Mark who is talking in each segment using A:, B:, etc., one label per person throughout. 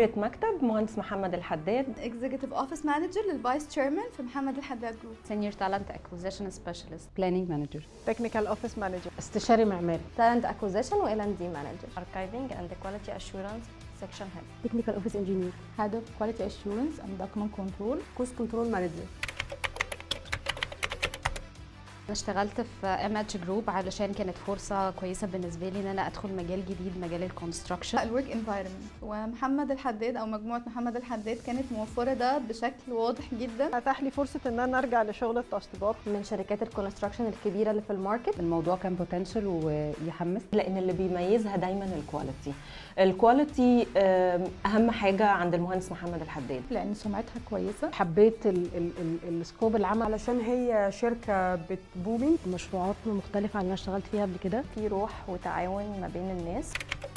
A: مديرة مكتب مهندس محمد الحداد
B: اكزيكتيف اوفيس مانجر للفايس تشيرمان في محمد الحداد جروب
C: سينيور تالنت اكوزيشن سبيشالست
D: بلاننج مانجر
E: تكنيكال اوفيس مانجر
D: استشاري معماري
F: تالنت اكوزيشن وال ان دي مانجر
G: اركايفنج اند كواليتي اشورنس سكشن هيد
H: تكنيكال اوفيس انجينير
I: هيد اوف كواليتي اشورنس اند دوكيمنت كنترول
H: كوست كنترول مانجر
C: انا اشتغلت في ام اتش جروب علشان كانت فرصه كويسه بالنسبه لي ان انا ادخل مجال جديد مجال الكونستراكشن
B: الورك انفايرمنت ومحمد الحداد او مجموعه محمد الحداد كانت موفره ده بشكل واضح جدا
E: اتاح لي فرصه ان انا ارجع لشغل التشطيبات
F: من شركات الكونستراكشن الكبيره اللي في الماركت
D: الموضوع كان بوتنشال ويحمس
A: لان اللي بيميزها دايما الكواليتي الكواليتي اهم حاجه عند المهندس محمد الحداد
I: لان سمعتها كويسه
D: حبيت ال ال ال السكوب العمل
H: علشان هي شركه بتبومينج مشروعات مختلفه عن اللي انا اشتغلت فيها قبل كده
G: في روح وتعاون ما بين الناس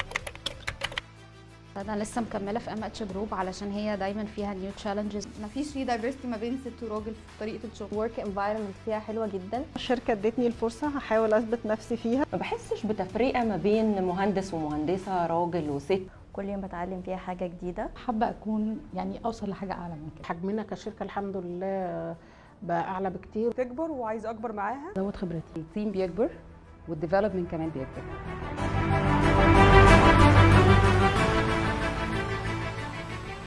C: انا لسه مكمله في ام اتش جروب علشان هي دايما فيها نيو تشالنجز
B: مفيش في دايفرستي ما بين ست وراجل في طريقه الشغل
F: ورك انفايرمنت فيها حلوه جدا
E: الشركه ادتني الفرصه هحاول اثبت نفسي فيها
A: ما بحسش بتفرقه ما بين مهندس ومهندسه راجل وست
G: كل يوم بتعلم فيها حاجه جديده
I: حابه اكون يعني اوصل لحاجه اعلى من كده
D: حجمنا كشركه الحمد لله بقى اعلى بكتير
H: تكبر وعايز اكبر معاها
D: زود خبرتي التيم بيكبر والديفلوبمنت كمان بيكبر